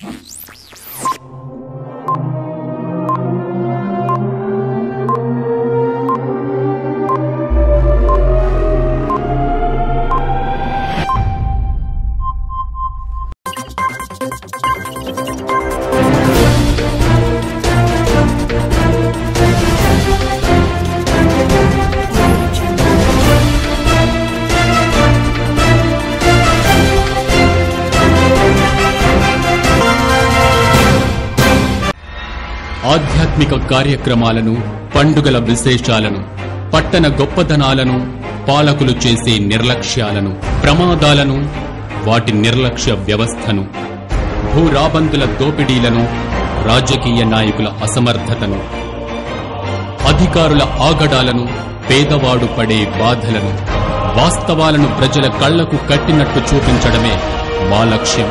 ఆధ్యాత్మిక కార్యక్రమాలను పండుగల విశేషాలను పట్టణ గొప్పదనాలను పాలకులు చేసే నిర్లక్ష్యాలను ప్రమాదాలను వాటి నిర్లక్ష్య వ్యవస్థను భూరాబందుల దోపిడీలను రాజకీయ నాయకుల అసమర్థతను అధికారుల ఆగడాలను పేదవాడు పడే బాధలను వాస్తవాలను ప్రజల కళ్లకు కట్టినట్టు చూపించడమే మా లక్ష్యం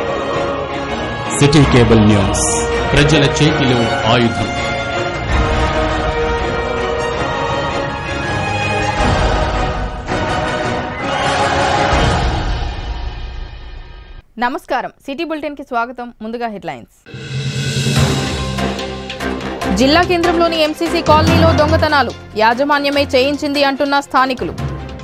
సిటీ కేబుల్ న్యూస్ ప్రజల చేతిలో ఆయుధం నమస్కారం సిటీ బులెటిన్ కి స్వాగతం ముందుగా హెడ్లైన్స్ జిల్లా కేంద్రంలోని ఎంసీసీ కాలనీలో దొంగతనాలు యాజమాన్యమే చేయించింది అంటున్న స్థానికులు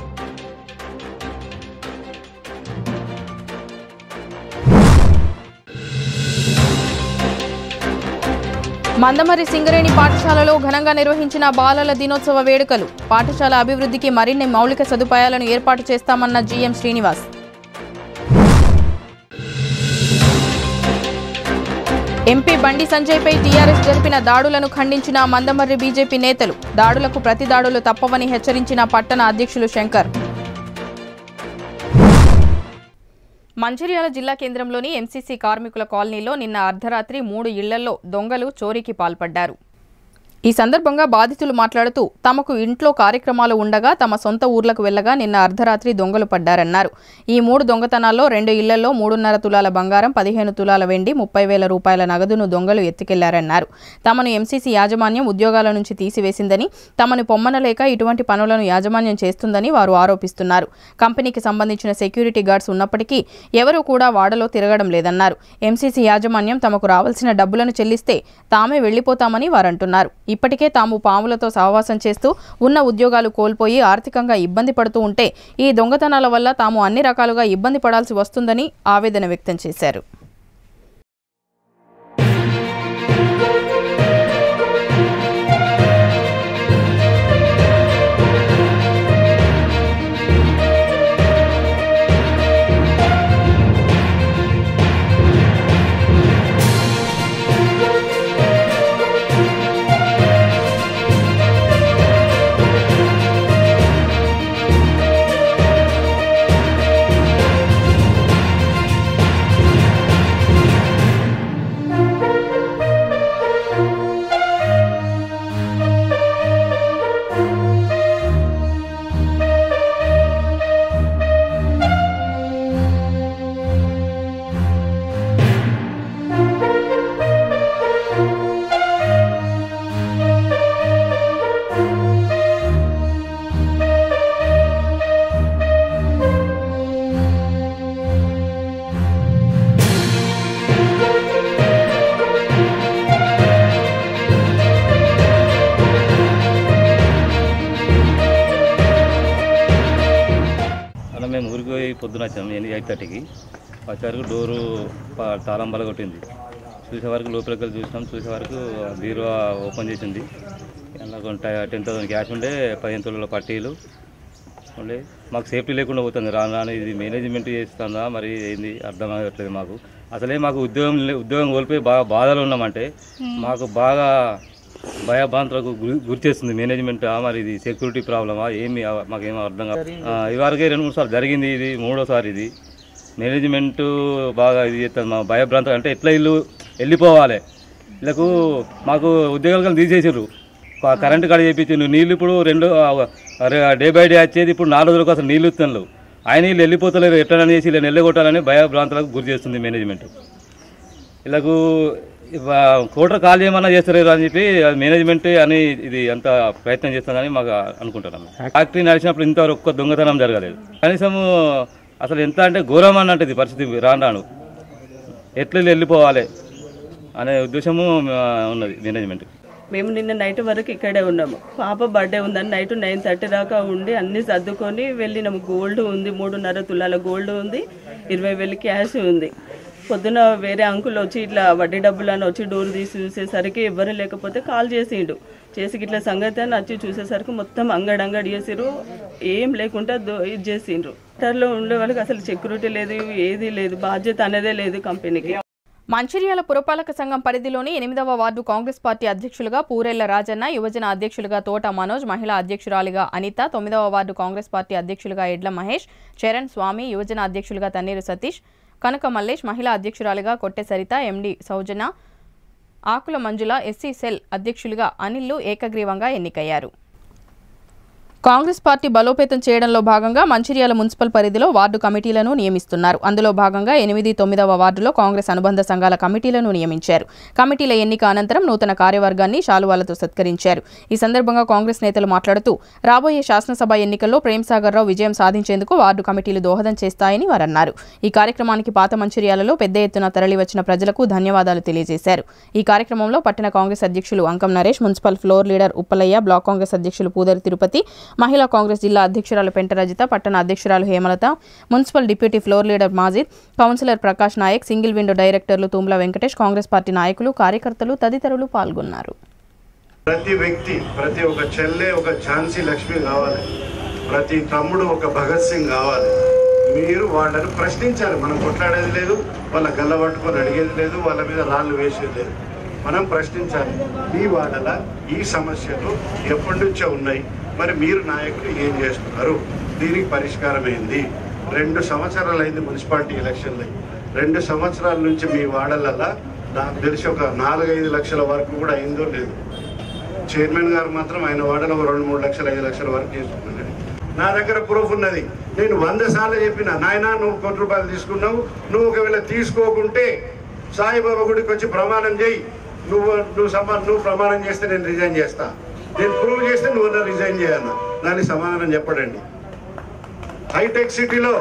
మందమరి సింగరేణి పాఠశాలలో ఘనంగా నిర్వహించిన బాలల దినోత్సవ వేడుకలు పాఠశాల అభివృద్ధికి మరిన్ని మౌలిక సదుపాయాలను ఏర్పాటు చేస్తామన్న జీఎం శ్రీనివాస్ ఎంపీ బండి సంజయ్పై టీఆర్ఎస్ జరిపిన దాడులను ఖండించిన మందమర్రి బీజేపీ నేతలు దాడులకు ప్రతి దాడులు తప్పవని హెచ్చరించిన పట్టణ అధ్యక్షులు శంకర్ మంచిర్యాల జిల్లా కేంద్రంలోని ఎంసీసీ కార్మికుల కాలనీలో నిన్న అర్ధరాత్రి మూడు ఇళ్లలో దొంగలు చోరీకి పాల్పడ్డారు ఈ సందర్భంగా బాధితులు మాట్లాడుతూ తమకు ఇంట్లో కార్యక్రమాలు ఉండగా తమ సొంత ఊర్లకు వెళ్లగా నిన్న అర్ధరాత్రి దొంగలు పడ్డారన్నారు ఈ మూడు దొంగతనాల్లో రెండు ఇళ్లలో మూడున్నర తులాల బంగారం పదిహేను తులాల వెండి ముప్పై వేల రూపాయల నగదును దొంగలు ఎత్తుకెళ్లారన్నారు తమను ఎంసీసీ యాజమాన్యం ఉద్యోగాల నుంచి తీసివేసిందని తమను పొమ్మనలేక ఇటువంటి పనులను యాజమాన్యం చేస్తుందని వారు ఆరోపిస్తున్నారు కంపెనీకి సంబంధించిన సెక్యూరిటీ గార్డ్స్ ఉన్నప్పటికీ ఎవరూ కూడా వాడలో తిరగడం లేదన్నారు ఎంసీసీ యాజమాన్యం తమకు రావాల్సిన డబ్బులను చెల్లిస్తే తామే వెళ్లిపోతామని వారంటున్నారు ఇప్పటికే తాము పాములతో సహవాసం చేస్తూ ఉన్న ఉద్యోగాలు కోల్పోయి ఆర్థికంగా ఇబ్బంది పడుతూ ఉంటే ఈ దొంగతనాల వల్ల తాము అన్ని రకాలుగా ఇబ్బంది పడాల్సి వస్తుందని ఆవేదన వ్యక్తం చేశారు అలా మేము ఊరికి పోయి పొద్దున వచ్చాము ఎయిట్ ఎయిట్ థర్టీకి వచ్చే వరకు డోరు ప- తాళం బల కొట్టింది చూసే వరకు లోపలికి వెళ్ళి చూసినాం చూసే వరకు బీరువా ఓపెన్ చేసింది అందులో కొంత టెన్ థౌసండ్ క్యాష్ ఉండే పదిహేను తులాల పట్టీలు ఉండే మాకు సేఫ్టీ లేకుండా పోతుంది రాను రాను ఇది మేనేజ్మెంట్ చేస్తుందా మరి ఏంది అర్థం అవ్వట్లేదు మాకు అసలే మాకు ఉద్యోగం లే- ఉద్యోగం కోల్పోయి బాగా బాధలు ఉన్నామంటే మాకు బాగా భయభ్రాంతులకు గురి గురి చేస్తుంది మేనేజ్మెంట్ ఆ మరి ఇది సెక్యూరిటీ ప్రాబ్లమా ఏమి ఆ- మాకేమో అర్థం కాదు ఇవరకే రెండు మూడు సార్లు జరిగింది ఇది మూడోసారి ఇది మేనేజ్మెంట్ బాగా ఇది చేస్తుంది మా భయభ్రాంతం అంటే ఎట్లా ఇల్లు వెళ్ళిపోవాలి వీళ్ళకు మాకు ఉద్యోగాలు కానీ తీసేసారు క- కరెంటు కాడ చేయించారు నీళ్ళు ఇప్పుడు రెండు డే బై డే వచ్చేది ఇప్పుడు నాలుగు రోజులకు అసలు నీళ్ళు ఇస్తున్నారు ఆయన వీళ్ళు వెళ్ళిపోతలేరు ఎట్లా చేసి వీళ్ళని వెళ్ళగొట్టాలని భయభ్రాంతులకు గురి చేస్తుంది మేనేజ్మెంట్ వీళ్ళకు కోటర్ కాల్ చేయమన్నా చేస్తలేరు అని చెప్పి అది మేనేజ్మెంట్ అని ఇది అంత ప్రయత్నం చేస్తుందని మాకు అనుకుంటున్నాం ఫ్యాక్టరీ నడిచినప్పుడు ఇంతవరకు ఒక్క దొంగతనం జరగలేదు కనీసం అసలు ఎంత అంటే ఘోరం అన్నట్టు ఇది పరిస్థితి రాను రాను ఎట్లా వెళ్ళిపోవాలి అనే ఉద్దేశము ఆ, ఉన్నది మేనేజ్మెంట్ మేము నిన్న నైట్ వరకు ఇక్కడే ఉన్నాము పాప బర్త్డే ఉందని నైట్ నైన్ థర్టీ దాకా ఉండి అన్ని సర్దుకొని వెళ్ళినాము గోల్డ్ ఉంది మూడున్నర తులాల గోల్డ్ ఉంది ఇరవై వేలు క్యాష్ ఉంది పొద్దున వేరే అంకుల్ వచ్చి ఇట్లా వడ్డీ డబ్బులు అని వచ్చి డోర్ తీసి చూసేసరికి ఎవరు లేకపోతే కాల్ చేసిండు చేసి ఇట్లా సంగతి అని వచ్చి చూసేసరికి మొత్తం అంగడి అంగడి చేసిరు ఏం లేకుండా దో- ఇది చేసిండ్రు లో ఉండే వాళ్ళకి అసలు సెక్యూరిటీ లేదు ఏది లేదు బాధ్యత అనేదే లేదు కంపెనీకి మంచిర్యాల పురపాలక సంఘం పరిధిలోని ఎనిమిదవ వార్డు కాంగ్రెస్ పార్టీ అధ్యక్షులుగా పూరెళ్ల రాజన్న యువజన అధ్యక్షులుగా తోట మనోజ్ మహిళా అధ్యక్షురాలిగా అనిత తొమ్మిదవ వార్డు కాంగ్రెస్ పార్టీ అధ్యక్షులుగా ఎడ్ల మహేష్ చరణ్ స్వామి యువజన అధ్యక్షులుగా తన్నీరు సతీష్ కనక మల్లేష్ మహిళా అధ్యక్షురాలిగా Kotte Saritha MD Soujana Akula Manjula SC cell అధ్యక్షులుగా అనిల్లు ఏకగ్రీవంగా ఎన్నికయ్యారు కాంగ్రెస్ పార్టీ బలోపేతం చేయడంలో భాగంగా మంచిర్యాల మున్సిపల్ పరిధిలో వార్డు కమిటీలను నియమిస్తున్నారు అందులో భాగంగా ఎనిమిది తొమ్మిదవ వార్డులో కాంగ్రెస్ అనుబంధ సంఘాల కమిటీలను నియమించారు కమిటీల ఎన్నిక అనంతరం నూతన కార్యవర్గాన్ని శాలువాలతో సత్కరించారు ఈ సందర్భంగా కాంగ్రెస్ నేతలు మాట్లాడుతూ రాబోయే శాసనసభ ఎన్నికల్లో ప్రేమ్సాగర్ రావు విజయం సాధించేందుకు వార్డు కమిటీలు దోహదం చేస్తాయని వారన్నారు ఈ కార్యక్రమానికి పాత మంచిర్యాలలో పెద్ద ఎత్తున తరలివచ్చిన ప్రజలకు ధన్యవాదాలు తెలియజేశారు ఈ కార్యక్రమంలో పట్టణ కాంగ్రెస్ అధ్యక్షులు Ankam Naresh municipal floor leader Uppalaiah block Congress అధ్యక్షులు పూదరి తిరుపతి మహిళా కాంగ్రెస్ జిల్లా అధ్యక్షురాలు పెంట రజిత పట్టణ అధ్యక్షురాలు Hemalatha municipal deputy floor leader Majid councillor Prakash Nayak single window డైరెక్టర్లు తుమ్ల వెంకటేష్ కాంగ్రెస్ పార్టీ నాయకులు కార్యకర్తలు తదితరులు పాల్గొన్నారు ప్రతి వ్యక్తి ప్రతి ఒక చెల్లె ఒక ఝాన్సీ లక్ష్మి కావాలి ప్రతి తమ్ముడు ఒక భగత్ సింగ్ కావాలి మీరు వాళ్ళని ప్రశ్నించాలి మనం కొట్లాడేది లేదు వాళ్ళ గల్ల పట్టుకొని అడిగేది లేదు వాళ్ళ మీద రాళ్ళు వేసేది లేదు మనం ప్రశ్నించాలి ఈ వాడల ఈ సమస్యలు ఎప్పటి నుంచో ఉన్నాయి మరి మీరు నాయకులు ఏం చేస్తున్నారు దీనికి పరిష్కారం ఏంది రెండు సంవత్సరాలు అయింది మున్సిపాలిటీ ఎలక్షన్లు రెండు సంవత్సరాల నుంచి మీ వాడలల్లా నాకు తెలిసి ఒక నాలుగైదు లక్షల వరకు కూడా అయిందో లేదు చైర్మన్ గారు మాత్రం ఆయన వాడలో ఒక రెండు మూడు లక్షలు ఐదు లక్షల వరకు చేసుకున్నాడు నా దగ్గర ప్రూఫ్ ఉన్నది నేను వంద సార్లు చెప్పిన నాయన నువ్వు కోటి రూపాయలు తీసుకున్నావు నువ్వు ఒకవేళ తీసుకోకుంటే సాయిబాబా గుడికి వచ్చి ప్రమాణం చేయి నువ్వు నువ్వు సమా నువ్వు ప్రమాణం చేస్తే నేను రిజైన్ చేస్తా నేను ప్రూవ్ చేస్తే నువ్వు నా రిజైన్ చేయన్నా దానికి సమాధానం చెప్పడండి హైటెక్ సిటీలో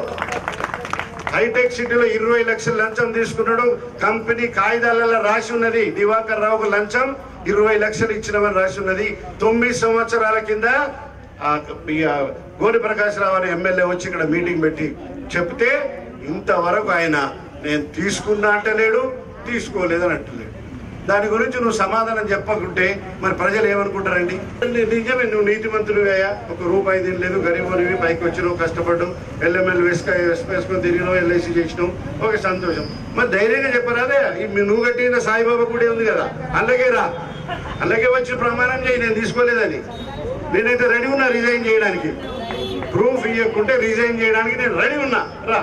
హైటెక్ సిటీలో ఇరవై లక్షల లంచం తీసుకున్నాడు కంపెనీ కాగితాలలో రాసి ఉన్నది దివాకర్ రావుకు లంచం ఇరవై లక్షలు ఇచ్చినవని రాసి ఉన్నది తొమ్మిది సంవత్సరాల కింద ఆ ఈ ఆ గోని ప్రకాశ్ రావు అనే ఎమ్మెల్యే వచ్చి ఇక్కడ మీటింగ్ పెట్టి చెప్తే ఇంతవరకు ఆయన నేను తీసుకున్నా అంటలేడు తీసుకోలేదని అంటలేడు దాని గురించి నువ్వు సమాధానం చెప్పకుంటే మరి ప్రజలు ఏమనుకుంటారండి ని- నిజమే నువ్వు నీతిమంతుడివయ్యా ఒక రూపాయి తినలేదు గరీబునివి పైకి వచ్చినావు కష్టపడ్డావు ఎల్ఎంఎల్ వేసుక వేసుకొని తిరిగినావు ఎల్ఐసి చేసినావు ఒక సంతోషం మరి ధైర్యంగా చెప్పరాదే ఈ మీ నువ్వు కట్టిన సాయిబాబా గుడి ఉంది కదా అలాగే రా అలాగే వచ్చి ప్రమాణం చేయి నేను తీసుకోలేదని నేనైతే రెడీ ఉన్నా రిజైన్ చేయడానికి ప్రూఫ్ ఇవ్వకుంటే రిజైన్ చేయడానికి నేను రెడీ ఉన్నా రా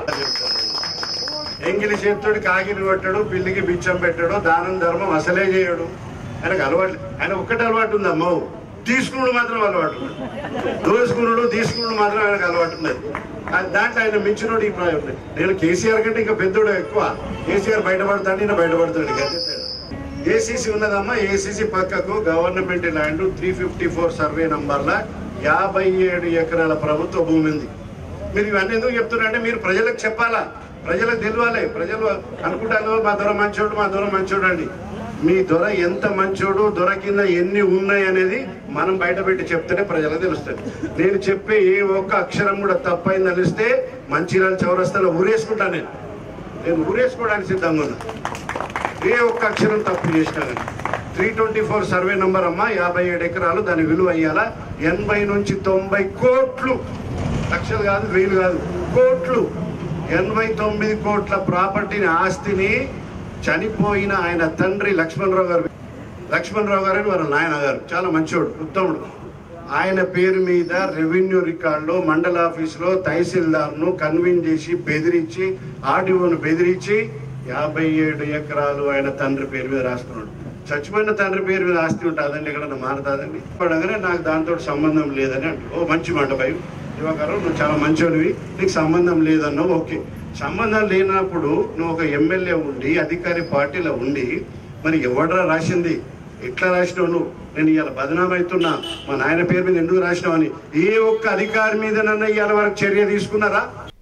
ఎంగిలి చేతుడు కాకిని కొట్టాడు పిల్లికి బిచ్చం పెట్టాడు దానం ధర్మం అసలే చేయడు ఆయనకు అలవాటు ఆయన ఒక్కటి అలవాటు ఉంది అమ్మ తీసుకున్నాడు మాత్రం అలవాటు ఉంది దోసుకున్నాడు తీసుకున్నాడు మాత్రం ఆయనకు అలవాటు ఉన్నది ఆ- దాంట్లో ఆయన మించినోడు ఈ ప్రాయం ఉంది. నేను కేసీఆర్ కంటే ఇంకా పెద్దోడు ఎక్కువ కేసీఆర్ బయటపడతాడు ఈయన బయటపడతాడు గదే తేడా. ఏసీసీ ఉన్నదమ్మా ఏసీసీ పక్కకు government land three fifty four survey నంబర్ల యాభై ఏడు ఎకరాల ప్రభుత్వ భూమి ఉంది మీరు ఇవన్నీ ఎందుకు చెప్తున్నారంటే మీరు ప్రజలకు చెప్పాలా ప్రజలకు తెలియాలి ప్రజలు అనుకుంటారు మా దొర మంచోడు మా దొర మంచోడు అండి మీ దొర ఎంత మంచోడు దొర కింద ఎన్ని ఉన్నాయి అనేది మనం బయట పెట్టి చెప్తేనే ప్రజలకు తెలుస్తుంది నేను చెప్పే ఏ ఒక్క అక్షరం కూడా తప్పైంది అనిస్తే మంచిర్యాల చౌరస్తాలో ఊరేసుకుంటా నేను నేను ఊరేసుకోవడానికి సిద్ధంగా ఉన్నా ఏ ఒక్క అక్షరం తప్పు చేసినా కానీ three twenty four survey number అమ్మా యాభై ఏడు ఎకరాలు దాని విలువ అయ్యాలా ఎనభై నుంచి తొంభై కోట్లు లక్షలు కాదు వేలు కాదు కోట్లు ఎనభై తొమ్మిది కోట్ల ప్రాపర్టీని ఆస్తిని చనిపోయిన ఆయన తండ్రి లక్ష్మణరావు గారు లక్ష్మణరావు గారు అని వాళ్ళ నాయన గారు చాలా మంచోడు ఉత్తముడు ఆయన పేరు మీద రెవెన్యూ రికార్డులో మండల ఆఫీసులో తహసీల్దార్ను కన్విన్ చేసి బెదిరించి ఆర్డీఓను బెదిరించి యాభై ఏడు ఎకరాలు ఆయన తండ్రి పేరు మీద రాసుకున్నాడు చచ్చిపోయిన తండ్రి పేరు మీద ఆస్తి ఉంటుందండి ఎక్కడన్నా మారుతుందండి పడగానే నాకు దాంతో సంబంధం లేదని అంటారు ఓ మంచి మాట భయం దివాకర్ నువ్వు చాలా మంచోడివి నీకు సంబంధం లేదన్నావు ఓకే సంబంధం లేనప్పుడు నువ్వు ఒక ఎమ్మెల్యే ఉండి అధికారి పార్టీలో ఉండి మరి ఎవడరా రాసింది ఎట్లా రాసినావు నువ్వు నేను ఇవాళ బదనాం అవుతున్నా మా నాయన పేరు మీద ఎందుకు రాసినావు అని ఏ ఒక్క అధికారి మీద నన్ను ఇవాళ వరకు చర్య తీసుకున్నారా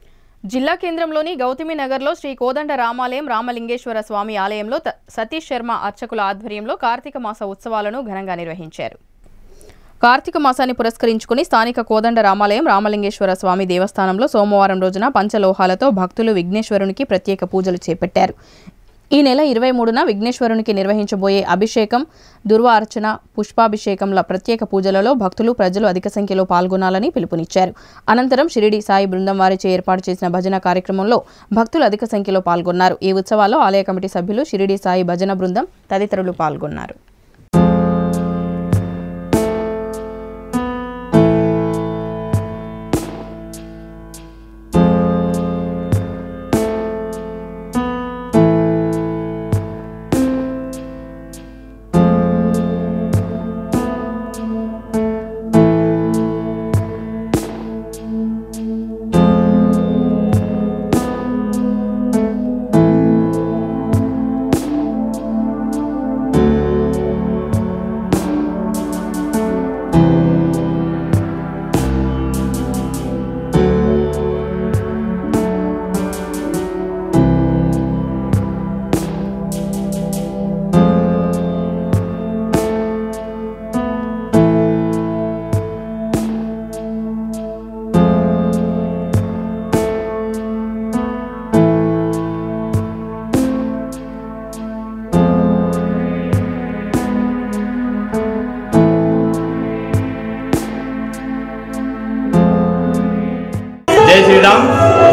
జిల్లా కేంద్రంలోని గౌతమి నగర్లో శ్రీ కోదండ రామాలయం రామలింగేశ్వర స్వామి ఆలయంలో త- సతీష్ శర్మ అర్చకుల ఆధ్వర్యంలో కార్తీక మాస ఉత్సవాలను ఘనంగా నిర్వహించారు కార్తీక మాసాన్ని పురస్కరించుకుని స్థానిక కోదండ రామాలయం రామలింగేశ్వర స్వామి దేవస్థానంలో సోమవారం రోజున పంచలోహాలతో భక్తులు విఘ్నేశ్వరునికి ప్రత్యేక పూజలు చేపట్టారు ఈ నెల ఇరవై మూడున విఘ్నేశ్వరునికి నిర్వహించబోయే అభిషేకం దుర్వార్చన పుష్పాభిషేకంల ప్రత్యేక పూజలలో భక్తులు ప్రజలు అధిక సంఖ్యలో పాల్గొనాలని పిలుపునిచ్చారు అనంతరం షిరిడి సాయి బృందం వారిచే ఏర్పాటు చేసిన భజన కార్యక్రమంలో భక్తులు అధిక సంఖ్యలో పాల్గొన్నారు ఈ ఉత్సవాల్లో ఆలయ కమిటీ సభ్యులు షిరిడి సాయి భజన బృందం తదితరులు పాల్గొన్నారు జై శ్రీరామ్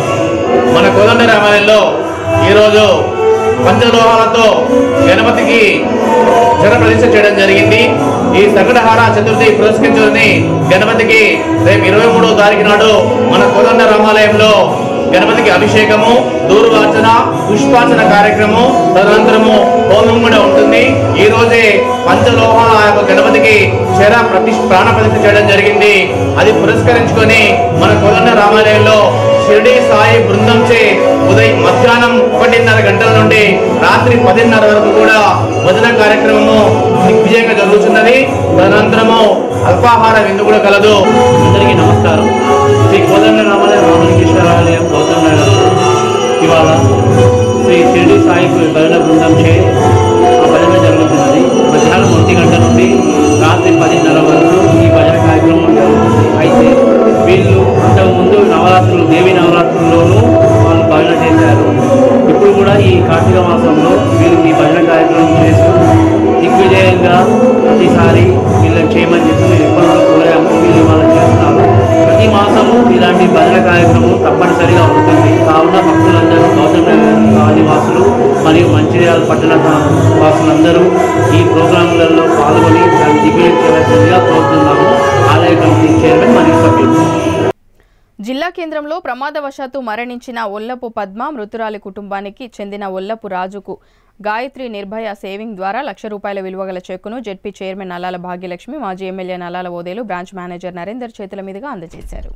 మన కోదండ రామాలయంలో ఈరోజు పంచలోహాలతో గణపతికి జన ప్రతిష్ఠ చేయడం జరిగింది ఈ సంకటహార చతుర్థి పురస్కరించుకుని గణపతికి రేపు ఇరవై మూడో తారీఖు నాడు మన కోదండ రామాలయంలో గణపతికి అభిషేకము దూర్వార్చన పుష్పార్చన కార్యక్రమం తదనంతరము హోమం కూడా ఉంటుంది ఈ రోజే పంచలోహాల ఆ యొక్క గణపతికి శర ప్రతి ప్రాణ ప్రతిష్ఠ చేయడం జరిగింది అది పురస్కరించుకొని మన కోదండ రామాలయంలో షిరిడి సాయి బృందంచే ఉదయం మధ్యాహ్నం ఒకటిన్నర గంటల నుండి రాత్రి పదిన్నర వరకు కూడా భజన కార్యక్రమము దిగ్విజయంగా జరుగుతున్నది తదనంతరము అల్పాహార విందు కూడా కలదు అందరికీ నమస్కారం శ్రీ కోదండ రామాలయం రామలింగేశ్వర ఆలయం గౌతమ్ నగర్ ఇవాళ శ్రీ షిరిడి సాయి భజన బృందం చే ఆ భజన జరుగుతున్నది మధ్యాహ్నం ఒంటి గంట నుండి రాత్రి పదిన్నర వరకు ఈ భజన కార్యక్రమం జరుగుతుంది అయితే వీళ్ళు అంతకుముందు నవరాత్రులు దేవి నవరాత్రుల్లోనూ వాళ్ళు భజన చేశారు ఇప్పుడు కూడా ఈ కార్తీక మాసంలో వీళ్ళు ఈ భజన కార్యక్రమం చేస్తూ దిగ్విజయంగా ప్రతిసారి వీళ్ళని చేయమని చెప్పి మేము ఎప్పుడూ కోరాము వీళ్ళు వాళ్ళు చేస్తున్నారు ప్రతి మాసము ఇలాంటి భజన కార్యక్రమం తప్పనిసరిగా ఉంటుంది కావున భక్తులందరూ గౌతమ నగర్ ఆదివాసులు మరియు మంచిర్యాల పట్టణ వాసులందరూ ఈ ప్రోగ్రాంలలో పాల్గొని దాన్ని దిగ్విజయం చేయవలసిందిగా కోరుతున్నాము ఆలయ కమిటీ చైర్మన్ మరియు సభ్యులు జిల్లా కేంద్రంలో ప్రమాదవశాత్తు మరణించిన ఒల్లపు పద్మ మృతురాలి కుటుంబానికి చెందిన ఒల్లపు రాజుకు గాయత్రి నిర్భయ సేవింగ్ ద్వారా లక్ష రూపాయల విలువ గల చెక్కును జెడ్పీ చైర్మన్ నల్లాల భాగ్యలక్ష్మి మాజీ MLA Nallala Odelu branch manager Narender చేతుల మీదుగా అందజేశారు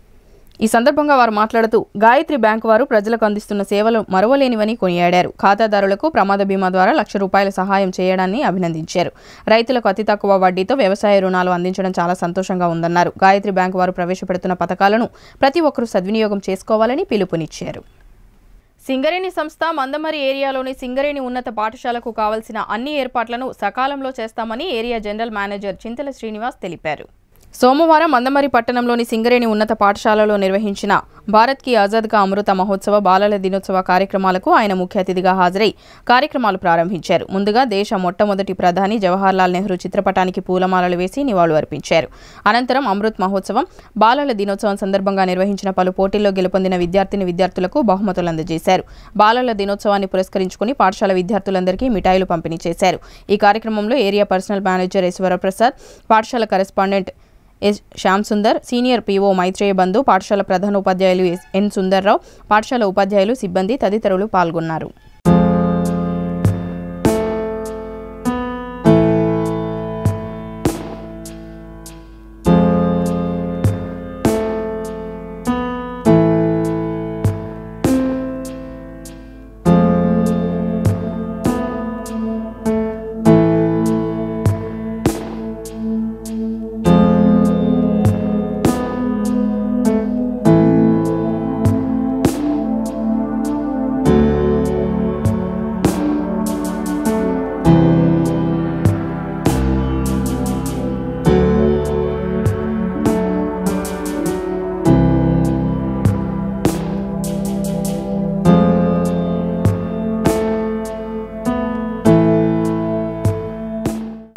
ఈ సందర్భంగా వారు మాట్లాడుతూ గాయత్రి బ్యాంకు వారు ప్రజలకు అందిస్తున్న సేవలు మరవలేనివని కొనియాడారు ఖాతాదారులకు ప్రమాద బీమా ద్వారా లక్ష రూపాయల సహాయం చేయడాన్ని అభినందించారు రైతులకు అతి తక్కువ వడ్డీతో వ్యవసాయ రుణాలు అందించడం చాలా సంతోషంగా ఉందన్నారు గాయత్రి బ్యాంకు వారు ప్రవేశపెడుతున్న పథకాలను ప్రతి ఒక్కరూ సద్వినియోగం చేసుకోవాలని పిలుపునిచ్చారు సింగరేణి సంస్థ మందమరి ఏరియాలోని సింగరేణి ఉన్నత పాఠశాలకు కావలసిన అన్ని ఏర్పాట్లను సకాలంలో చేస్తామని area general manager Chintala Srinivas తెలిపారు సోమవారం మందమరి పట్టణంలోని సింగరేణి ఉన్నత పాఠశాలలో నిర్వహించిన భారత్ కి ఆజాద్ కా అమృత మహోత్సవ బాలల దినోత్సవ కార్యక్రమాలకు ఆయన ముఖ్య అతిథిగా హాజరై కార్యక్రమాలు ప్రారంభించారు ముందుగా దేశ మొట్టమొదటి ప్రధాని జవహర్లాల్ నెహ్రూ చిత్రపటానికి పూలమాలలు వేసి నివాళులు అర్పించారు అనంతరం అమృత్ మహోత్సవం బాలల దినోత్సవం సందర్భంగా నిర్వహించిన పలు పోటీల్లో గెలుపొందిన విద్యార్థిని విద్యార్థులకు బహుమతులు అందజేశారు బాలల దినోత్సవాన్ని పురస్కరించుకుని పాఠశాల విద్యార్థులందరికీ మిఠాయిలు పంపిణీ చేశారు ఈ కార్యక్రమంలో ఏరియా పర్సనల్ మేనేజర్ ఈశ్వరప్రసాద్ పాఠశాల correspondent S Shyam Sundar senior PO Maitreya Bandhu పాఠశాల ప్రధానోపాధ్యాయులు ఎస్ ఎన్ సుందర్రావు పాఠశాల ఉపాధ్యాయులు సిబ్బంది తదితరులు పాల్గొన్నారు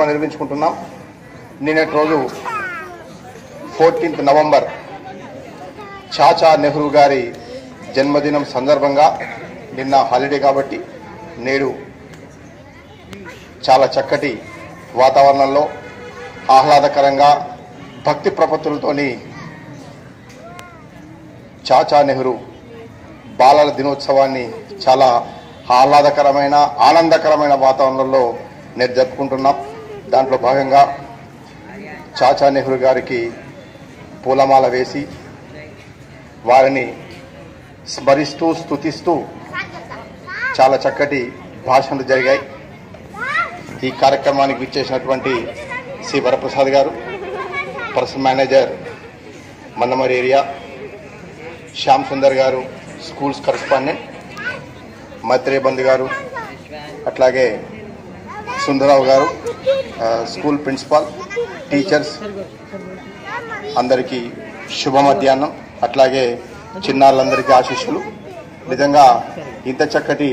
నిర్మించుకుంటున్నాం నిన్నటి రోజు ఫోర్టీన్త్ నవంబర్ చాచా నెహ్రూ గారి జన్మదినం సందర్భంగా నిన్న హాలిడే కాబట్టి నేడు చాలా చక్కటి వాతావరణంలో ఆహ్లాదకరంగా భక్తి ప్రపత్తులతోని చాచా నెహ్రూ బాలల దినోత్సవాన్ని చాలా ఆహ్లాదకరమైన ఆనందకరమైన వాతావరణంలో నేను జరుపుకుంటున్నాం దాంట్లో భాగంగా చాచా నెహ్రూ గారికి పూలమాల వేసి వారిని స్మరిస్తూ స్తుతిస్తూ చాలా చక్కటి భాషణలు జరిగాయి ఈ కార్యక్రమానికి విచ్చేసినటువంటి సి వరప్రసాద్ గారు personal manager Mandamarri area Shyam Sundar గారు స్కూల్స్ కరస్పాండెంట్ మైత్రే బంద్ గారు అట్లాగే సుందరరావు గారు ఆ, స్కూల్ ప్రిన్సిపాల్ టీచర్స్ అందరికీ శుభ మధ్యాహ్నం అట్లాగే చిన్నారులందరికీ ఆశీస్సులు నిజంగా ఇంత చక్కటి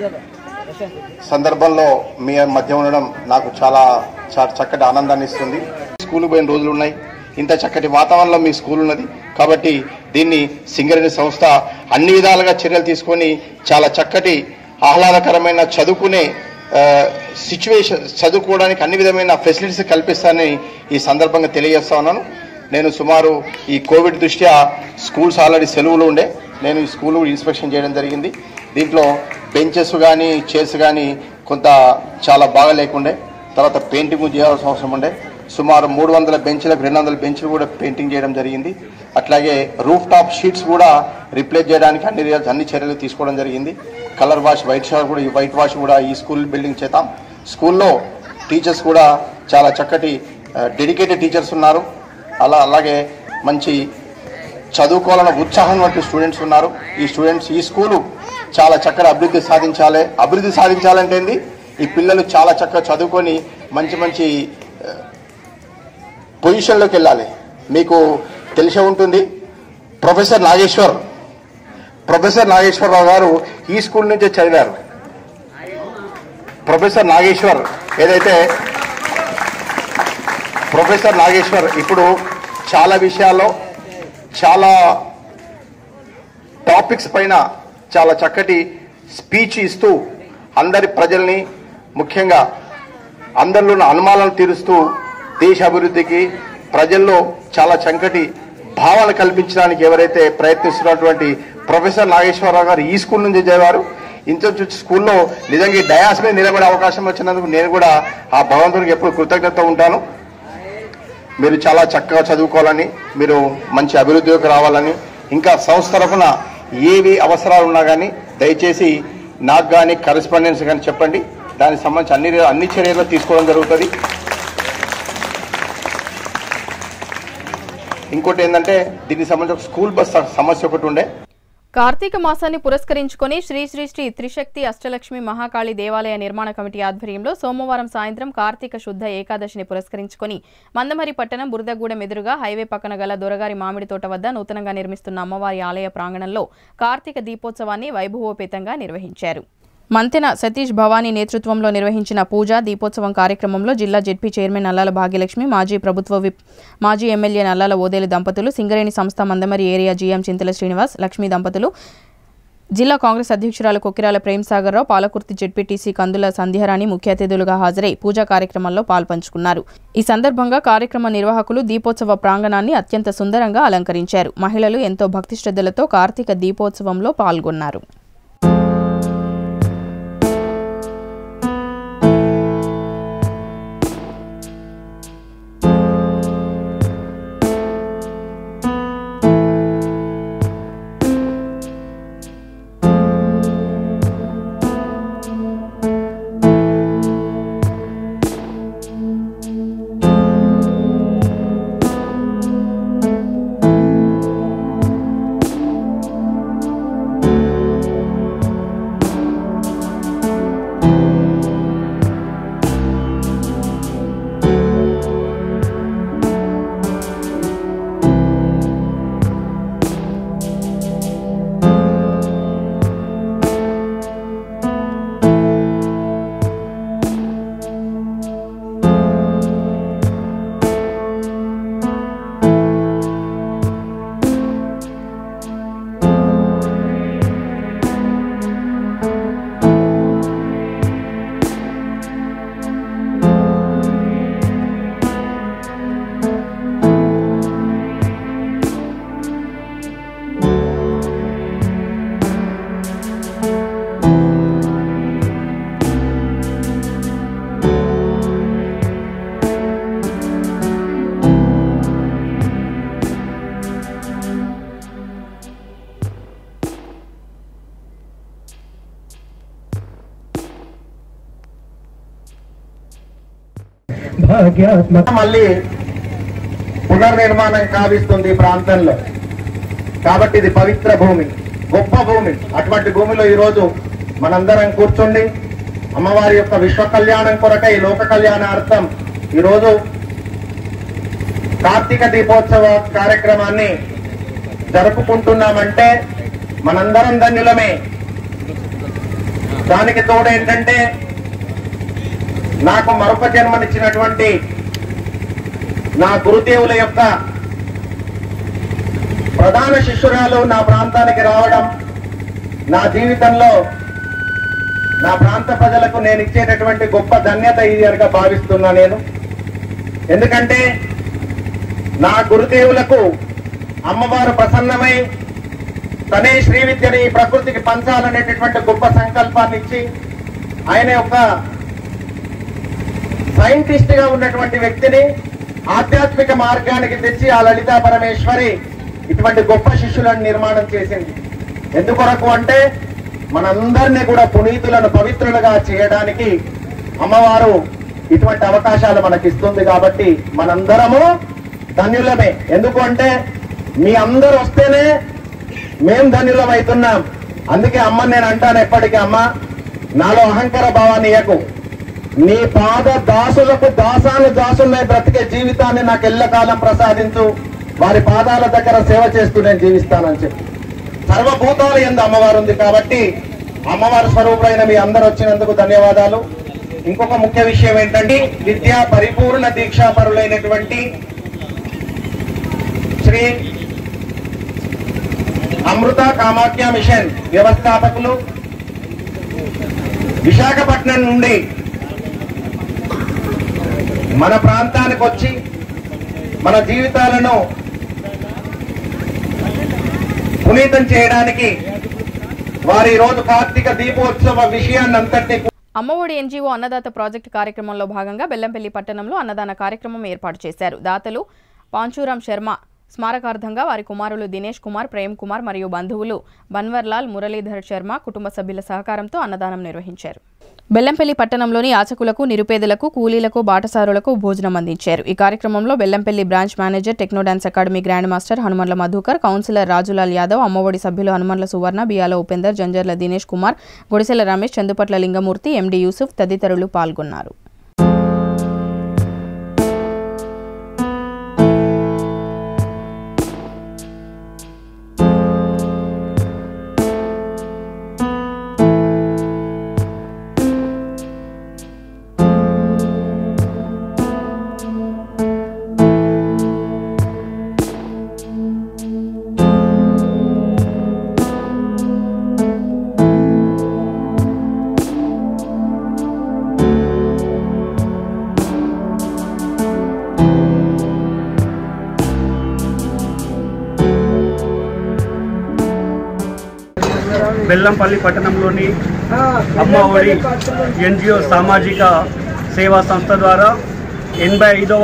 సందర్భంలో మీ మధ్య ఉండడం నాకు చాలా చాలా చక్కటి ఆనందాన్ని ఇస్తుంది స్కూల్ పోయిన రోజులు ఉన్నాయి ఇంత చక్కటి వాతావరణంలో మీ స్కూల్ ఉన్నది కాబట్టి దీన్ని సింగరేణి సంస్థ అన్ని విధాలుగా చర్యలు తీసుకొని చాలా చక్కటి ఆహ్లాదకరమైన చదువుకునే సిచ్యువేషన్ చదువుకోవడానికి అన్ని విధమైన ఫెసిలిటీస్ కల్పిస్తానని ఈ సందర్భంగా తెలియజేస్తా ఉన్నాను నేను సుమారు ఈ కోవిడ్ దృష్ట్యా స్కూల్స్ ఆల్రెడీ సెలవులు ఉండే నేను ఈ స్కూల్ ఇన్స్పెక్షన్ చేయడం జరిగింది దీంట్లో బెంచెస్ కానీ చైర్స్ కానీ కొంత చాలా బాగా లేకుండే తర్వాత పెయింటింగ్ చేయాల్సిన అవసరం ఉండే సుమారు మూడు వందల బెంచ్లకు రెండు వందల బెంచ్లు కూడా పెయింటింగ్ చేయడం జరిగింది అట్లాగే రూఫ్ టాప్ షీట్స్ కూడా రిప్లేస్ చేయడానికి అన్ని రియల్స్ అన్ని చర్యలు తీసుకోవడం జరిగింది కలర్ వాష్ వైట్ షార్ కూడా ఈ వైట్ వాష్ కూడా ఈ స్కూల్ బిల్డింగ్ చేతాం స్కూల్లో టీచర్స్ కూడా చాలా చక్కటి డెడికేటెడ్ టీచర్స్ ఉన్నారు అలా అలాగే మంచి చదువుకోవాలన్న ఉత్సాహం వంటి స్టూడెంట్స్ ఉన్నారు ఈ స్టూడెంట్స్ ఈ స్కూలు చాలా చక్కటి అభివృద్ధి సాధించాలి అభివృద్ధి సాధించాలంటే ఏంది ఈ పిల్లలు చాలా చక్కగా చదువుకొని మంచి మంచి ఆ, పొజిషన్లోకి వెళ్ళాలి మీకు తెలిసే ఉంటుంది ప్రొఫెసర్ నాగేశ్వర్ ప్రొఫెసర్ నాగేశ్వరరావు గారు ఈ స్కూల్ నుంచే చదివారు ప్రొఫెసర్ నాగేశ్వర్ ఏదైతే ప్రొఫెసర్ నాగేశ్వర్ ఇప్పుడు చాలా విషయాల్లో చాలా టాపిక్స్ పైన చాలా చక్కటి స్పీచ్ ఇస్తూ అందరి ప్రజల్ని ముఖ్యంగా అందరిలో ఉన్న అనుమానాలను తీరుస్తూ దేశ అభివృద్ధికి ప్రజల్లో చాలా చక్కటి భావన కల్పించడానికి ఎవరైతే ప్రయత్నిస్తున్నటువంటి ప్రొఫెసర్ నాగేశ్వరరావు గారు ఈ స్కూల్ నుంచి చదివారు ఇంత స్కూల్లో నిజంగా ఈ డయాస్ మీద నిలబడే అవకాశం వచ్చినందుకు నేను కూడా ఆ భగవంతునికి ఎప్పుడు కృతజ్ఞత ఉంటాను మీరు చాలా చక్కగా చదువుకోవాలని మీరు మంచి అభివృద్ధిలోకి రావాలని ఇంకా సంస్థ తరఫున ఏవి అవసరాలు ఉన్నా కానీ దయచేసి నాకు కానీ కరెస్పాండెన్స్ కానీ చెప్పండి దానికి సంబంధించి అన్ని అన్ని చర్యలు తీసుకోవడం జరుగుతుంది ఇంకోటి ఏంటంటే దీనికి సంబంధించి ఒక స్కూల్ బస్ సమస్య ఒకటి ఉండే కార్తీక మాసాన్ని పురస్కరించుకొని శ్రీ శ్రీ శ్రీ త్రిశక్తి అష్టలక్ష్మి మహాకాళి దేవాలయ నిర్మాణ కమిటీ ఆధ్వర్యంలో సోమవారం సాయంత్రం కార్తీక శుద్ధ ఏకాదశిని పురస్కరించుకొని మందమరి పట్టణం బురదగూడెం ఎదురుగా హైవే పక్కన గల దొరగారి మామిడి తోట వద్ద నూతనంగా నిర్మిస్తున్న అమ్మవారి ఆలయ ప్రాంగణంలో కార్తీక దీపోత్సవాన్ని వైభవోపేతంగా నిర్వహించారు మంతెన సతీష్ భవానీ నేతృత్వంలో నిర్వహించిన పూజ దీపోత్సవం కార్యక్రమంలో జిల్లా జెడ్పీ చైర్మన్ నల్లాల భాగ్యలక్ష్మి మాజీ ప్రభుత్వ విప్ మాజీ ఎమ్మెల్యే నల్లాల ఓదేలు దంపతులు సింగరేణి సంస్థ మందమరి ఏరియా జీఎం చింతల శ్రీనివాస్ లక్ష్మీ దంపతులు జిల్లా కాంగ్రెస్ అధ్యక్షురాలు కొక్కిరాల ప్రేమ్సాగర్రావు పాలకుర్తి జెడ్పీటీసీ కందుల సంధ్యారాణి ముఖ్య అతిథులుగా హాజరై పూజా కార్యక్రమంలో పాల్పంచుకున్నారు ఈ సందర్భంగా కార్యక్రమ నిర్వాహకులు దీపోత్సవ ప్రాంగణాన్ని అత్యంత సుందరంగా అలంకరించారు మహిళలు ఎంతో భక్తి శ్రద్ధలతో కార్తీక దీపోత్సవంలో పాల్గొన్నారు భాగ్యాత్మక మళ్ళీ పునర్నిర్మాణం కావిస్తుంది ఈ ప్రాంతంలో కాబట్టి ఇది పవిత్ర భూమి గొప్ప భూమి అటువంటి భూమిలో ఈరోజు మనందరం కూర్చుండి అమ్మవారి యొక్క విశ్వ కళ్యాణం కొరకై లోక కళ్యాణార్థం ఈరోజు కార్తీక దీపోత్సవ కార్యక్రమాన్ని జరుపుకుంటున్నామంటే మనందరం ధన్యులమే దానికి తోడు ఏంటంటే నాకు మరొక జన్మనిచ్చినటువంటి నా గురుదేవుల యొక్క ప్రధాన శిష్యురాలు నా ప్రాంతానికి రావడం నా జీవితంలో నా ప్రాంత ప్రజలకు నేను ఇచ్చేటటువంటి గొప్ప ధన్యత ఇది కనుక భావిస్తున్నా నేను ఎందుకంటే నా గురుదేవులకు అమ్మవారు ప్రసన్నమై తనే శ్రీ విద్యని ఈ ప్రకృతికి పంచాలనేటటువంటి గొప్ప సంకల్పాన్ని ఇచ్చి ఆయన యొక్క సైంటిస్ట్ గా ఉన్నటువంటి వ్యక్తిని ఆధ్యాత్మిక మార్గానికి తెచ్చి ఆ లలితా పరమేశ్వరి ఇటువంటి గొప్ప శిష్యులను నిర్మాణం చేసింది ఎందుకొరకు అంటే మనందరినీ కూడా పునీతులను పవిత్రులుగా చేయడానికి అమ్మవారు ఇటువంటి అవకాశాలు మనకి ఇస్తుంది కాబట్టి మనందరము ధన్యులమే ఎందుకు అంటే మీ అందరు వస్తేనే మేం ధన్యులం అవుతున్నాం అందుకే అమ్మ నేను అంటాను ఎప్పటికీ అమ్మ నాలో అహంకార భావాన్ని ఇయ్యకు నీ పాద దాసులకు దాసాను దాసులై బ్రతికే జీవితాన్ని నాకు ఎల్లకాలం ప్రసాదించు వారి పాదాల దగ్గర సేవ చేస్తూ నేను జీవిస్తానని చెప్పి సర్వభూతాలు ఎందు అమ్మవారు ఉంది కాబట్టి అమ్మవారి స్వరూపులైన మీ అందరు వచ్చినందుకు ధన్యవాదాలు ఇంకొక ముఖ్య విషయం ఏంటంటే విద్యా పరిపూర్ణ దీక్షాపరులైనటువంటి శ్రీ అమృత కామాఖ్య మిషన్ వ్యవస్థాపకులు విశాఖపట్నం నుండి మన ప్రాంతానికి వచ్చి మన జీవితాలను పునీతం చేయడానికి వారి ఈ రోజు కార్తీక దీపోత్సవ విషయాన్ని అంతటినీ అమ్మఒడి ఎన్జీఓ అన్నదాత ప్రాజెక్టు కార్యక్రమంలో భాగంగా బెల్లంపల్లి పట్టణంలో అన్నదాన కార్యక్రమం ఏర్పాటు చేశారు దాతలు పాంచూరాం శర్మ స్మారకార్థంగా వారి కుమారులు దినేష్ కుమార్ ప్రేమ్ కుమార్ మరియు బంధువులు బన్వర్లాల్ మురళీధర్ శర్మ కుటుంబ సభ్యుల సహకారంతో అన్నదానం నిర్వహించారు బెల్లంపల్లి పట్టణంలోని యాచకులకు నిరుపేదలకు కూలీలకు బాటసారులకు భోజనం అందించారు ఈ కార్యక్రమంలో Bellampalli branch manager techno dance academy grand master Hanumanla Madhukar councillor Rajulal Yadav Ammavodi సభ్యులు హనుమన్ల సువర్ణ బియాల ఉపేందర్ జంజర్ల దినేష్ కుమార్ గుడిసెల రమేష్ చందుపట్ల లింగమూర్తి ఎండి యూసుఫ్ తదితరులు పాల్గొన్నారు బెల్లంపల్లి పట్టణంలోని అమ్మ ఒడి ఎన్జిఓ సామాజిక సేవా సంస్థ ద్వారా ఎనభై ఐదవ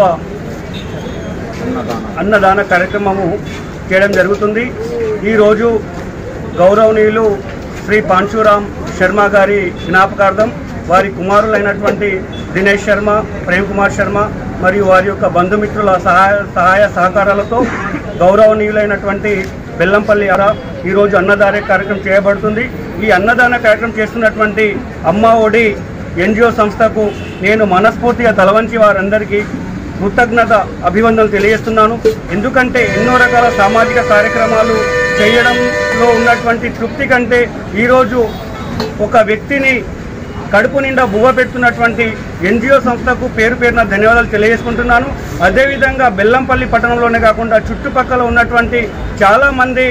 అన్నదాన కార్యక్రమము చేయడం జరుగుతుంది ఈరోజు గౌరవనీయులు శ్రీ పాంచూరాం శర్మ గారి జ్ఞాపకార్థం వారి కుమారులైనటువంటి దినేష్ శర్మ ప్రేమ్ కుమార్ శర్మ మరియు వారి యొక్క బంధుమిత్రుల సహాయ సహాయ సహకారాలతో గౌరవనీయులైనటువంటి బెల్లంపల్లి అర ఈరోజు అన్నదాన కార్యక్రమం చేయబడుతుంది ఈ అన్నదాన కార్యక్రమం చేస్తున్నటువంటి అమ్మ ఒడి ఎన్జిఓ సంస్థకు నేను మనస్ఫూర్తిగా తలవంచి వారందరికీ కృతజ్ఞత అభివందనలు తెలియజేస్తున్నాను ఎందుకంటే ఎన్నో రకాల సామాజిక కార్యక్రమాలు చేయడంలో ఉన్నటువంటి తృప్తి కంటే ఈరోజు ఒక వ్యక్తిని కడుపు నిండా బువ్వ పెడుతున్నటువంటి ఎన్జిఓ సంస్థకు పేరు పేరున ధన్యవాదాలు తెలియజేసుకుంటున్నాను అదేవిధంగా బెల్లంపల్లి పట్టణంలోనే కాకుండా చుట్టుపక్కల ఉన్నటువంటి చాలామంది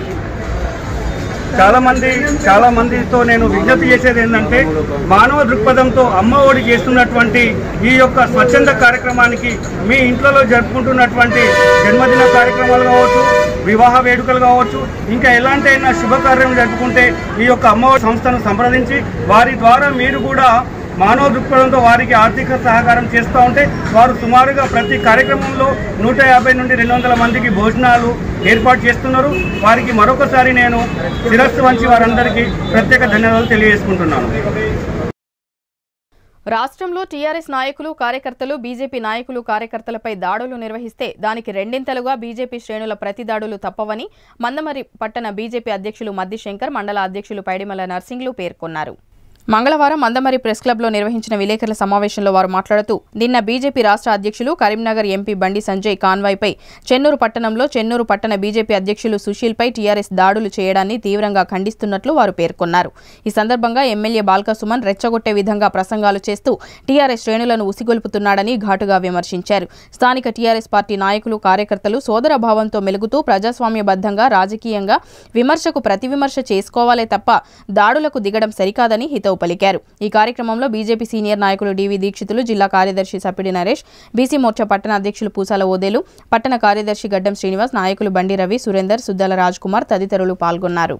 చాలా మంది చాలా మందితో నేను విజ్ఞప్తి చేసేది ఏంటంటే మానవ దృక్పథంతో అమ్మ ఒడి చేస్తున్నటువంటి ఈ యొక్క స్వచ్ఛంద కార్యక్రమానికి మీ ఇంట్లో జరుపుకుంటున్నటువంటి జన్మదిన కార్యక్రమాలు కావచ్చు వివాహ వేడుకలు కావచ్చు ఇంకా ఎలాంటి అయినా శుభకార్యం జరుపుకుంటే ఈ యొక్క అమ్మఒడి సంస్థను సంప్రదించి వారి ద్వారా మీరు కూడా మానవ దృక్పథంతో వారికి ఆర్థిక సహకారం చేస్తూ ఉంటే వారు సుమారుగా ప్రతి కార్యక్రమంలో నూట యాభై నుండి రెండు వందల మందికి భోజనాలు ఏర్పాటు చేస్తున్నారు వారికి మరొకసారి నేను శిరస్సు వంచి వారందరికీ ప్రత్యేక ధన్యవాదాలు తెలియజేసుకుంటున్నాను రాష్ట్రంలో టీఆర్ఎస్ నాయకులు కార్యకర్తలు బీజేపీ నాయకులు కార్యకర్తలపై దాడులు నిర్వహిస్తే దానికి రెండింతలుగా బీజేపీ శ్రేణుల ప్రతి దాడులు తప్పవని మందమరి పట్టణ బీజేపీ అధ్యక్షులు మద్ది శంకర్ మండల అధ్యక్షులు పైడిమల నర్సింగ్లు పేర్కొన్నారు మంగళవారం మందమరి ప్రెస్ క్లబ్లో నిర్వహించిన విలేకరుల సమావేశంలో వారు మాట్లాడుతూ నిన్న బీజేపీ రాష్ట్ర అధ్యక్షులు కరీంనగర్ ఎంపీ బండి సంజయ్ కాన్వాయ్పై చెన్నూరు పట్టణంలో చెన్నూరు పట్టణ బీజేపీ అధ్యక్షులు సుశీల్పై టీఆర్ఎస్ దాడులు చేయడాన్ని తీవ్రంగా ఖండిస్తున్నట్లు వారు పేర్కొన్నారు ఈ సందర్భంగా ఎమ్మెల్యే బాల్కసుమన్ రెచ్చగొట్టే విధంగా ప్రసంగాలు చేస్తూ టీఆర్ఎస్ శ్రేణులను ఉసిగొల్పుతున్నాడని ఘాటుగా విమర్శించారు స్థానిక టీఆర్ఎస్ పార్టీ నాయకులు కార్యకర్తలు సోదర భావంతో మెలుగుతూ ప్రజాస్వామ్యబద్ధంగా రాజకీయంగా విమర్శకు ప్రతి విమర్శ చేసుకోవాలే తప్ప దాడులకు దిగడం సరికాదని హితవు పలికారు ఈ కార్యక్రమంలో బీజేపీ సీనియర్ నాయకులు డివి దీక్షితులు జిల్లా కార్యదర్శి సప్పిడి నరేష్ బీసీ మోర్చా పట్టణ అధ్యక్షులు పూసాల ఓదేలు పట్టణ కార్యదర్శి గడ్డం శ్రీనివాస్ నాయకులు బండి రవి సురేందర్ సుద్దల రాజ్ కుమార్ తదితరులు పాల్గొన్నారు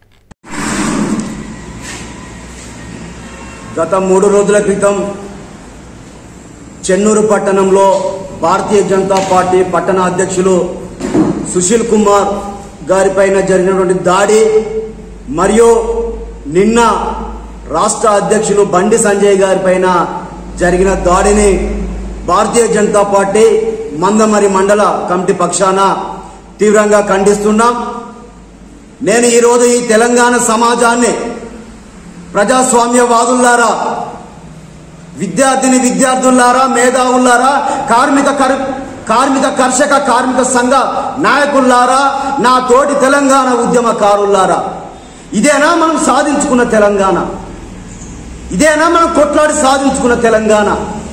గత మూడు రోజుల క్రితం చెన్నూరు పట్టణంలో భారతీయ జనతా పార్టీ పట్టణ అధ్యక్షులు సుశీల్ కుమార్ గారిపైన జరిగినటువంటి దాడి మరియు నిన్న రాష్ట్ర అధ్యక్షులు బండి సంజయ్ గారిపైన జరిగిన దాడిని భారతీయ జనతా పార్టీ మందమరి మండల కమిటీ పక్షాన తీవ్రంగా ఖండిస్తున్నాం నేను ఈరోజు ఈ తెలంగాణ సమాజాన్ని ప్రజాస్వామ్యవాదులారా విద్యార్థిని విద్యార్థులారా మేధావులారా కార్మిక కర్ కార్మిక కర్షక కార్మిక సంఘ నాయకుల్లారా నా తోటి తెలంగాణ ఉద్యమకారులారా ఇదేనా మనం సాధించుకున్న తెలంగాణ ఇదేనా మనం కొట్లాడి సాధించుకున్న తెలంగాణ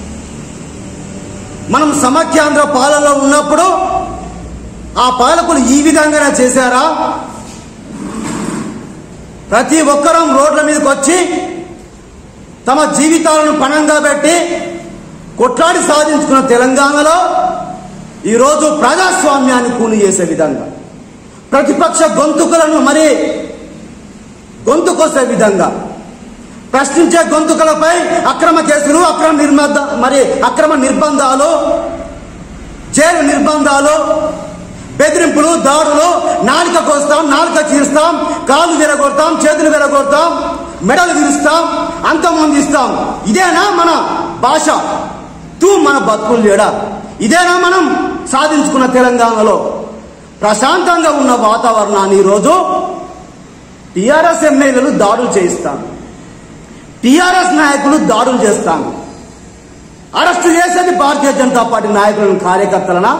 మనం సమాఖ్యాంధ్ర పాలనలో ఉన్నప్పుడు ఆ పాలకులు ఈ విధంగానే చేశారా ప్రతి ఒక్కరం రోడ్ల మీదకి వచ్చి తమ జీవితాలను పణంగా పెట్టి కొట్లాడి సాధించుకున్న తెలంగాణలో ఈరోజు ప్రజాస్వామ్యాన్ని కూని చేసే విధంగా ప్రతిపక్ష గొంతుకులను మరి గొంతుకొసే విధంగా ప్రశ్నించే గొంతుకలపై అక్రమ కేసులు అక్రమ నిర్బంధ మరి అక్రమ నిర్బంధాలు జైలు నిర్బంధాలు బెదిరింపులు దాడులు నాలుక కోస్తాం నాలుక చీరుస్తాం కాళ్ళు విరగొడతాం చేతులు విరగొడతాం మెడలు విరుస్తాం అంతమంది ఇస్తాం ఇదేనా మన భాష తూ మన బతుకులు లేడా ఇదేనా మనం సాధించుకున్న తెలంగాణలో ప్రశాంతంగా ఉన్న వాతావరణాన్ని ఈరోజు టిఆర్ఎస్ ఎమ్మెల్యేలు దాడులు చేయిస్తాను టిఆర్ఎస్ నాయకులు దాడులు చేస్తాను అరెస్టు చేసేది భారతీయ జనతా పార్టీ నాయకులను కార్యకర్తలనా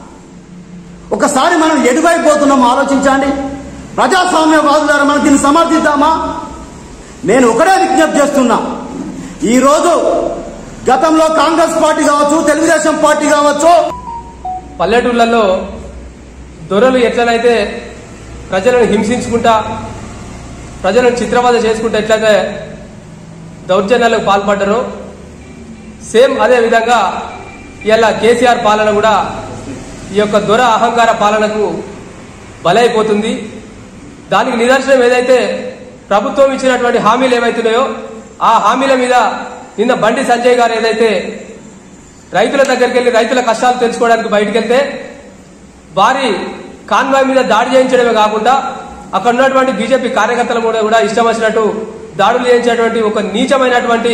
ఒకసారి మనం ఎటువైపోతున్నాం ఆలోచించండి ప్రజాస్వామ్యవాదులారా మనం దీన్ని సమర్థిద్దామా నేను ఒకటే విజ్ఞప్తి చేస్తున్నా ఈరోజు గతంలో కాంగ్రెస్ పార్టీ కావచ్చు తెలుగుదేశం పార్టీ కావచ్చు పల్లెటూళ్ళల్లో దొరలు ఎట్లనైతే ప్రజలను హింసించుకుంటా ప్రజలను చిత్రవద చేసుకుంటా ఎట్లయితే దౌర్జన్యాలకు పాల్పడ్డారో సేమ్ అదే విధంగా ఇలా కేసీఆర్ పాలన కూడా ఈ యొక్క దొర అహంకార పాలనకు బలైపోతుంది దానికి నిదర్శనం ఏదైతే ప్రభుత్వం ఇచ్చినటువంటి హామీలు ఏవైతున్నాయో ఆ హామీల మీద నిన్న బండి సంజయ్ గారు ఏదైతే రైతుల దగ్గరికి వెళ్ళి రైతుల కష్టాలు తెలుసుకోవడానికి బయటకు వెళ్తే వారి కాన్వాయ్ మీద దాడి చేయించడమే కాకుండా అక్కడ ఉన్నటువంటి బీజేపీ కార్యకర్తల కూడా కూడా ఇష్టం వచ్చినట్టు దాడులు చేయించేటువంటి ఒక నీచమైనటువంటి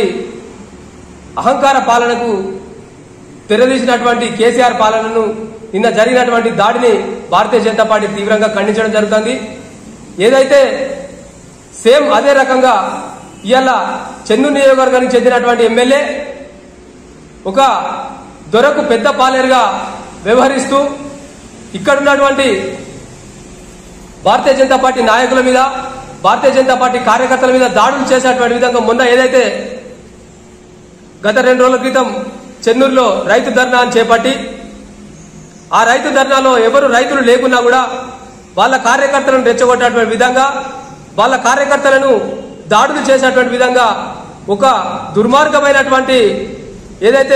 అహంకార పాలనకు తెరదీసినటువంటి కేసీఆర్ పాలనను నిన్న జరిగినటువంటి దాడిని భారతీయ జనతా పార్టీ తీవ్రంగా ఖండించడం జరుగుతుంది ఏదైతే సేమ్ అదే రకంగా ఇవాళ చెన్నూరు నియోజకవర్గానికి చెందినటువంటి ఎమ్మెల్యే ఒక దొరకు పెద్ద పాలేరుగా వ్యవహరిస్తూ ఇక్కడ ఉన్నటువంటి భారతీయ జనతా పార్టీ నాయకుల మీద భారతీయ జనతా పార్టీ కార్యకర్తల మీద దాడులు చేసేటువంటి విధంగా మొన్న ఏదైతే గత రెండు రోజుల క్రితం చెన్నూరులో రైతు ధర్నాన్ని చేపట్టి ఆ రైతు ధర్నాలో ఎవరు రైతులు లేకున్నా కూడా వాళ్ళ కార్యకర్తలను రెచ్చగొట్టేటువంటి విధంగా వాళ్ళ కార్యకర్తలను దాడులు చేసేటువంటి విధంగా ఒక దుర్మార్గమైనటువంటి ఏదైతే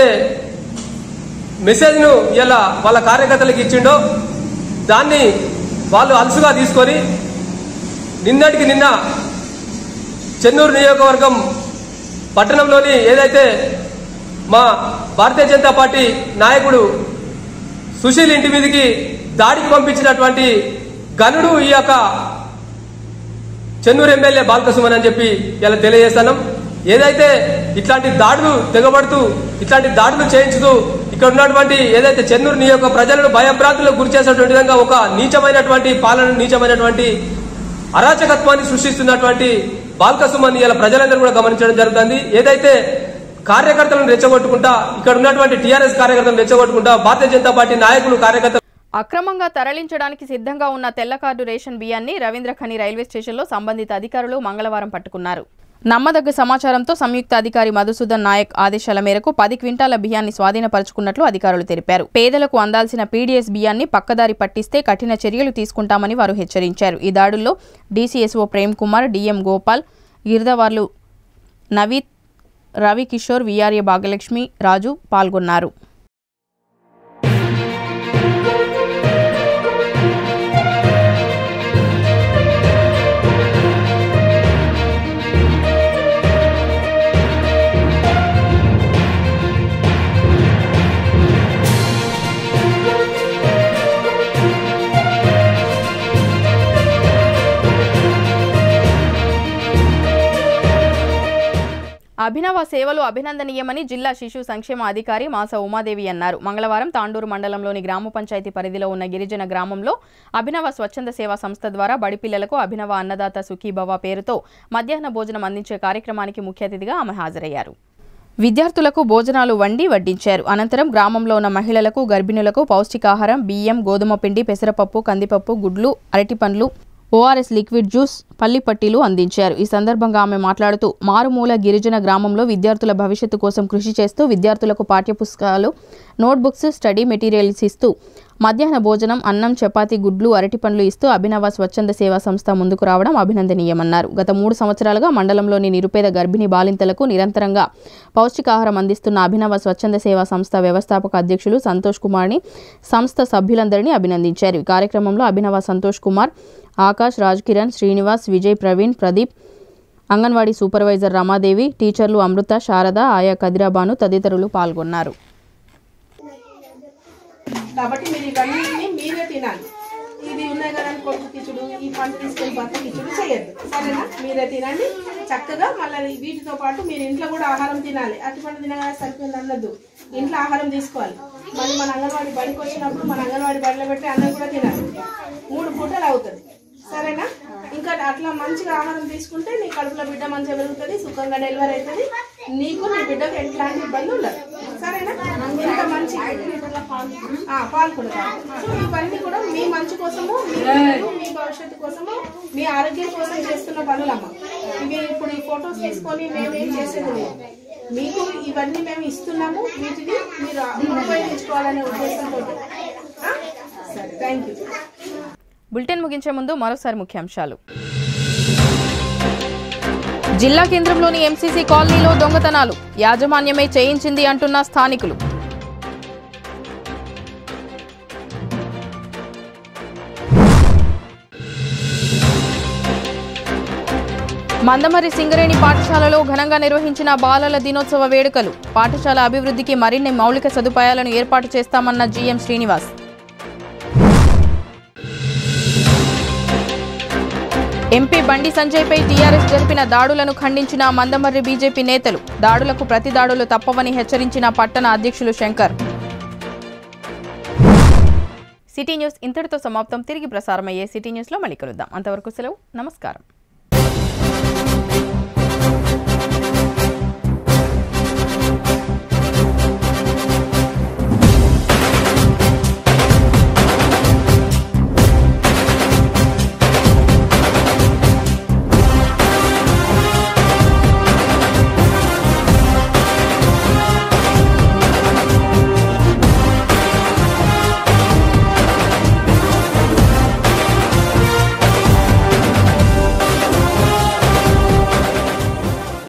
మెసేజ్ను ఇలా వాళ్ళ కార్యకర్తలకు ఇచ్చిండో దాన్ని వాళ్ళు అలసుగా తీసుకొని నిన్నటికి నిన్న చెన్నూరు నియోజకవర్గం పట్టణంలోని ఏదైతే మా భారతీయ జనతా పార్టీ నాయకుడు సుశీల్ ఇంటి మీదకి దాడికి పంపించినటువంటి గనుడు ఈ యొక్క చెన్నూరు ఎమ్మెల్యే బాలకసుమన్ అని చెప్పి ఇలా తెలియజేస్తున్నాం ఏదైతే ఇట్లాంటి దాడులు తెగబడుతూ ఇట్లాంటి దాడులు చేయించుతూ ఇక్కడ ఉన్నటువంటి ఏదైతే చెన్నూరు నీ యొక్క ప్రజలను భయభ్రాంతులకు గురి చేసేటువంటి విధంగా ఒక నీచమైనటువంటి పాలన నీచమైనటువంటి అరాచకత్వాన్ని సృష్టిస్తున్నటువంటి బాల్కసుమని ఇలా ప్రజలందరూ కూడా గమనించడం జరుగుతుంది ఏదైతే కార్యకర్తలను రెచ్చగొట్టుకుంటా ఇక్కడ ఉన్నటువంటి టీఆర్ఎస్ కార్యకర్తలను రెచ్చగొట్టుకుంటా భారతీయ జనతా పార్టీ నాయకులు కార్యకర్తలు అక్రమంగా తరలించడానికి సిద్ధంగా ఉన్న తెల్ల కార్డు రేషన్ బియ్యాన్ని రవీంద్ర ఖని రైల్వే స్టేషన్లో సంబంధిత అధికారులు మంగళవారం పట్టుకున్నారు నమ్మదగ్గ సమాచారంతో సంయుక్త అధికారి మధుసూదన్ నాయక్ ఆదేశాల మేరకు పది క్వింటాల బియ్యాన్ని స్వాధీనపరుచుకున్నట్లు అధికారులు తెలిపారు పేదలకు అందాల్సిన పీడీఎస్ బియ్యాన్ని పక్కదారి పట్టిస్తే కఠిన చర్యలు తీసుకుంటామని వారు హెచ్చరించారు ఈ దాడుల్లో డీసీఎస్ఓ ప్రేమ్ కుమార్ డిఎం గోపాల్ గిరిదవార్లు నవీత్ రవికిషోర్ విఆర్ఏ భాగ్యలక్ష్మి రాజు పాల్గొన్నారు అభినవ సేవలు అభినందనీయమని జిల్లా శిశు సంక్షేమ అధికారి మాస ఉమాదేవి అన్నారు మంగళవారం తాండూరు మండలంలోని గ్రామ పంచాయతీ పరిధిలో ఉన్న గిరిజన గ్రామంలో అభినవ స్వచ్ఛంద సేవా సంస్థ ద్వారా బడి పిల్లలకు అభినవ అన్నదాత సుఖీభవ పేరుతో మధ్యాహ్న భోజనం అందించే కార్యక్రమానికి ముఖ్య అతిథిగా ఆమె హాజరయ్యారు విద్యార్థులకు భోజనాలు వండి వడ్డించారు అనంతరం గ్రామంలో ఉన్న మహిళలకు గర్భిణులకు పౌష్టికాహారం బియ్యం గోధుమ పిండి పెసరపప్పు కందిపప్పు గుడ్లు అరటిపండ్లు ఓఆర్ఎస్ లిక్విడ్ జ్యూస్ పల్లి పట్టీలు అందించారు ఈ సందర్భంగా ఆమె మాట్లాడుతూ మారుమూల గిరిజన గ్రామంలో విద్యార్థుల భవిష్యత్తు కోసం కృషి చేస్తూ విద్యార్థులకు పాఠ్యపుస్తకాలు నోట్బుక్స్ స్టడీ మెటీరియల్స్ ఇస్తూ మధ్యాహ్న భోజనం అన్నం చపాతీ గుడ్లు అరటిపండ్లు ఇస్తూ అభినవ స్వచ్ఛంద సేవా సంస్థ ముందుకు రావడం అభినందనీయమన్నారు గత మూడు సంవత్సరాలుగా మండలంలోని నిరుపేద గర్భిణీ బాలింతలకు నిరంతరంగా పౌష్టికాహారం అందిస్తున్న అభినవ స్వచ్ఛంద సేవా సంస్థ వ్యవస్థాపక అధ్యక్షులు సంతోష్ కుమార్ని సంస్థ సభ్యులందరినీ అభినందించారు ఈ కార్యక్రమంలో అభినవ సంతోష్ కుమార్ ఆకాష్ రాజ్ కిరణ్ శ్రీనివాస్ విజయ్ ప్రవీణ్ ప్రదీప్ అంగన్వాడీ సూపర్వైజర్ రమాదేవి టీచర్లు అమృత శారద ఆయా కదిరాబాను తదితరులు పాల్గొన్నారు కాబట్టి మీరు ఇవన్నీ మీరే తినాలి ఇది ఉన్నాయి కదా అని కొడుకు కిచుడు ఈ పంట తీసుకొని భర్త కిచుడు చేయొద్దు సరేనా మీరే తినండి చక్కగా మళ్ళీ వీటితో పాటు మీరు ఇంట్లో కూడా ఆహారం తినాలి అటు పంట తినగా సరిపోయింది అన్నద్దు ఇంట్లో ఆహారం తీసుకోవాలి మళ్ళీ మన అంగన్వాడీ బడికి వచ్చినప్పుడు మన అంగన్వాడీ బడిలో పెట్టి అన్నం కూడా తినాలి మూడు పూటలు అవుతుంది సరేనా ఇంకా అట్లా మంచిగా ఆహారం తీసుకుంటే నీ కడుపులో బిడ్డ మంచిగా పెరుగుతుంది సుఖంగా డెలివరీ అవుతుంది నీకు నీ బిడ్డకు ఎట్లాంటి ఇబ్బంది ఉండదు సరేనా ఇంత మంచి ఆ, పాలు కూడా తాగు. సో ఇవన్నీ కూడా మీ మంచి కోసము మీ పిల్లలు, మీ భవిష్యత్తు కోసము మీ ఆరోగ్యం కోసం చేస్తున్న పనులమ్మ ఇవి ఇప్పుడు ఈ ఫొటోస్ తీసుకొని మేమేం చేసేది లేదు మీకు ఇవన్నీ మేము ఇస్తున్నాము వీటిని మీరు ఉపయోగించుకోవాలనే ఉద్దేశంతో ఆ? సరే థ్యాంక్ యూ బులెటిన్ ముగించే ముందు మరోసారి ముఖ్యాంశాలు జిల్లా కేంద్రంలోని ఎంసీసీ కాలనీలో దొంగతనాలు యాజమాన్యమే చేయించింది అంటున్న స్థానికులు మందమర్రి సింగరేణి పాఠశాలలో ఘనంగా నిర్వహించిన బాలల దినోత్సవ వేడుకలు పాఠశాల అభివృద్ధికి మరిన్ని మౌలిక సదుపాయాలను ఏర్పాటు చేస్తామన్న జీఎం శ్రీనివాస్ ఎంపీ బండి సంజయ్పై టీఆర్ఎస్ జరిపిన దాడులను ఖండించిన మందమర్రి బీజేపీ నేతలు దాడులకు ప్రతి దాడులు తప్పవని హెచ్చరించిన పట్టణ అధ్యక్షులు శంకర్ సిటీ న్యూస్ ఇంతటితో సమాప్తం తిరిగి ప్రసారమయ్యే సిటీ న్యూస్లో మళ్ళీ కలుద్దాం అంతవరకు సెలవు నమస్కారం